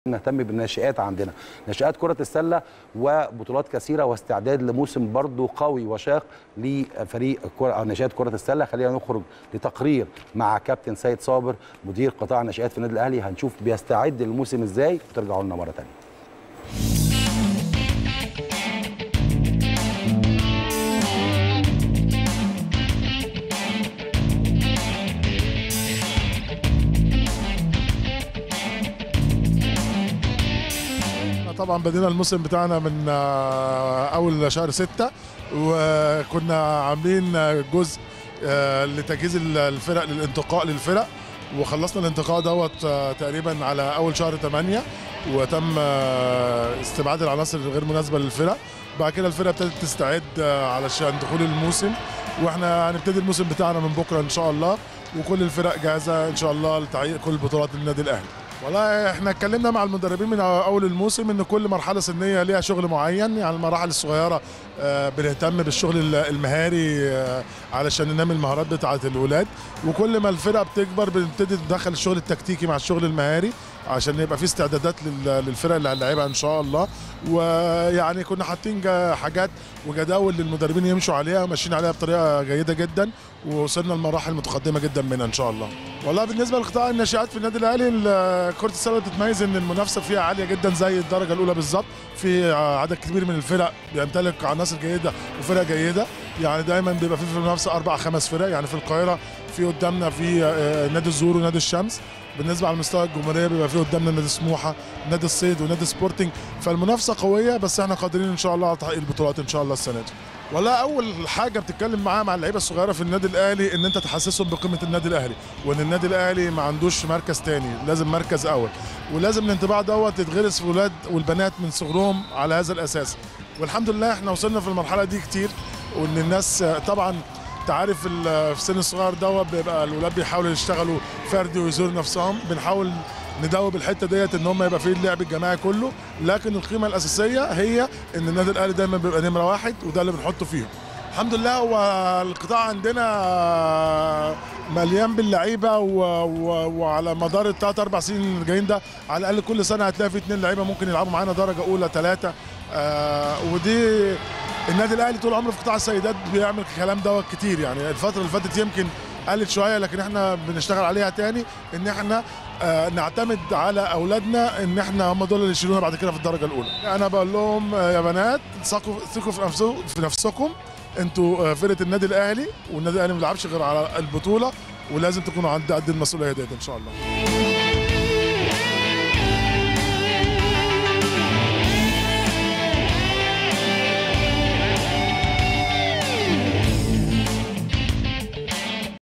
نهتم بالناشئات عندنا ناشئات كرة السلة وبطولات كثيرة واستعداد لموسم برضو قوي وشاق لفريق كرة أو ناشئات كرة السلة خلينا نخرج لتقرير مع كابتن سيد صابر مدير قطاع الناشئات في النادي الأهلي هنشوف بيستعد للموسم ازاي وترجعوا لنا مرة تانية طبعا بدينا الموسم بتاعنا من آه، اول شهر ستة وكنا عاملين جزء آه، لتجهيز الفرق للانتقاء للفرق وخلصنا الانتقاء دوت آه، تقريبا على اول شهر 8 وتم آه، استبعاد العناصر الغير مناسبه للفرق بعد كده الفرقه ابتدت تستعد آه، علشان دخول الموسم واحنا هنبتدي الموسم بتاعنا من بكره ان شاء الله وكل الفرق جاهزه ان شاء الله لتحقيق كل بطولات النادي الاهلي والله احنا اتكلمنا مع المدربين من اول الموسم ان كل مرحله سنيه ليها شغل معين يعني المراحل الصغيره آه، بنهتم بالشغل المهاري آه، علشان ننمي المهارات بتاعه الولاد وكل ما الفرقه بتكبر بنبتدي ندخل الشغل التكتيكي مع الشغل المهاري عشان يبقى في استعدادات لل- للفرق اللي هنلعبها ان شاء الله ويعني كنا حاطين جا- حاجات وجداول للمدربين يمشوا عليها وماشيين عليها بطريقه جيده جدا ووصلنا لمراحل متقدمه جدا منها ان شاء الله والله بالنسبه لقطاع الناشئات في النادي الاهلي ال- كره السله بتتميز ان المنافسه فيها عاليه جدا زي الدرجه الاولى بالظبط في عدد كبير من الفرق بيمتلك عناصر جيده وفرق جيده يعني دايما بيبقى في في المنافسه اربع خمس فرق يعني في القاهره في قدامنا في آه، نادي الزهور ونادي الشمس بالنسبه على مستوى الجمهوريه بيبقى في قدامنا نادي سموحه نادي الصيد ونادي سبورتنج فالمنافسه قويه بس احنا قادرين ان شاء الله على تحقيق البطولات ان شاء الله السنه دي والله اول حاجه بتتكلم معاها مع اللعيبه الصغيره في النادي الاهلي ان انت تحسسهم بقيمه النادي الاهلي وان النادي الاهلي ما عندوش مركز تاني لازم مركز اول ولازم الانطباع دوت يتغرس في الولاد والبنات من صغرهم على هذا الاساس والحمد لله احنا وصلنا في المرحله دي كتير وان الناس آه، طبعا تعرف ال- في السن الصغير دوت بيبقى الولاد بيحاولوا يشتغلوا فردي ويزوروا نفسهم بنحاول ندوب الحته ديت ان هم يبقى فيه اللعب الجماعي كله لكن القيمه الاساسيه هي ان النادي الاهلي دايما بيبقى نمره واحد وده اللي بنحطه فيهم الحمد لله هو القطاع عندنا مليان باللعيبه و... و... وعلى مدار الثلاث اربع سنين اللي جايين ده على الاقل كل سنه هتلاقي في اثنين لعيبه ممكن يلعبوا معانا درجه اولى ثلاثه آه ودي النادي الاهلي طول عمره في قطاع السيدات بيعمل الكلام دوت كتير يعني الفتره اللي فاتت يمكن قلت شويه لكن احنا بنشتغل عليها تاني ان احنا آه نعتمد على اولادنا ان احنا هم دول اللي يشيلونا بعد كده في الدرجه الاولى انا بقول لهم آه يا بنات ثقوا ثقوا في نفسكم في نفسكم انتوا آه فرقه النادي الاهلي والنادي الاهلي ما بيلعبش غير على البطوله ولازم تكونوا عند قد المسؤوليه ديت ان شاء الله